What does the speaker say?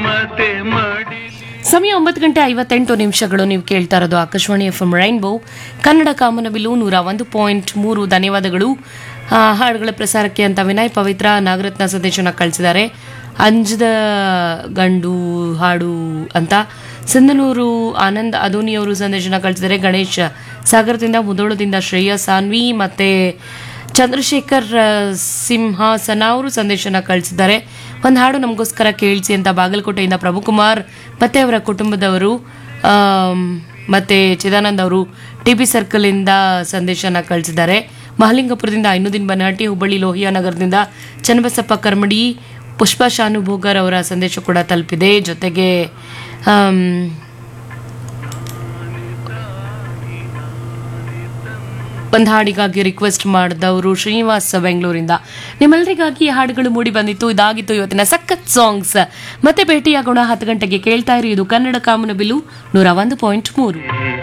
ಮಮತೆ ಮಡಿ ಸಮಯ ಒಂಬತ್ತು ಗಂಟೆ ಐವತ್ತೆಂಟು ನಿಮಿಷಗಳು ನೀವು ಕೇಳ್ತಾ ಇರೋದು Akashvani F M rainbow Kannada ಕಾಮನಬಿಲು ನೂರ ಒಂದು ಪಾಯಿಂಟ್ ಮೂರು ಧನ್ಯವಾದಗಳು ಆ, ಹಾಡುಗಳ ಪ್ರಸಾರಕ್ಕೆ ಅಂತ ವಿನಯ್ ಪವಿತ್ರ ನಾಗರತ್ನ ಸಂದೇಶನ ಕಳಿಸಿದ್ದಾರೆ ಅಂಜದ ಗಂಡು ಹಾಡು ಅಂತ ಸಿಂಧನೂರು ಆನಂದ್ ಅದೋನಿಯವರು ಸಂದೇಶನ ಕಳಿಸಿದ್ದಾರೆ ಗಣೇಶ್ ಸಾಗರದಿಂದ ಮುದೋಳದಿಂದ ಶ್ರೇಯಾ ಸಾನ್ವಿ ಮತ್ತೆ ಚಂದ್ರಶೇಖರ್ ಆ, ಸಿಂಹಾಸನ ಅವರು ಸಂದೇಶನ ಕಳಿಸಿದ್ದಾರೆ ಒಂದು ಹಾಡು ನಮಗೋಸ್ಕರ ಕೇಳಿಸಿ ಅಂತ ಬಾಗಲಕೋಟೆಯಿಂದ ಪ್ರಭುಕುಮಾರ್ ಮತ್ತೆ ಅವರ ಕುಟುಂಬದವರು ಆಮ್, ಮತ್ತೆ ಚಿದಾನಂದ್ ಅವರು ಟಿ ಬಿ ಸರ್ಕಲಿಂದ ಸಂದೇಶನ ಕಳಿಸಿದ್ದಾರೆ ಮಹಲಿಂಗಪುರದಿಂದ ಐನುದ್ದೀನ್ ಬನಾಟಿ ಹುಬ್ಬಳ್ಳಿ ಲೋಹಿಯಾ ನಗರದಿಂದ ಚನ್ನಬಸಪ್ಪ ಕರ್ಮಡಿ ಪುಷ್ಪಾ ಶಾನುಭೋಗರ್ ಅವರ ಸಂದೇಶ ಕೂಡ ತಲುಪಿದೆ ಜೊತೆಗೆ ಆಮ್, ಒಂದು ಹಾಡಿಗಾಗಿ ರಿಕ್ವೆಸ್ಟ್ ಮಾಡಿದವರು ಶ್ರೀನಿವಾಸ್ ಬೆಂಗಳೂರಿಂದ ನಿಮ್ಮೆಲ್ಲರಿಗಾಗಿ ಈ ಹಾಡುಗಳು ಮೂಡಿ ಬಂದಿತ್ತು ಇದಾಗಿತ್ತು ಇವತ್ತಿನ ಸಖತ್ ಸಾಂಗ್ಸ್ ಮತ್ತೆ ಭೇಟಿಯಾಗೋಣ ಹತ್ತು ಗಂಟೆಗೆ ಕೇಳ್ತಾ ಇರಿ ಇದು ಕನ್ನಡ ಕಾಮನಬಿಲ್ಲು ನೂರ ಒಂದು ಪಾಯಿಂಟ್ ಮೂರು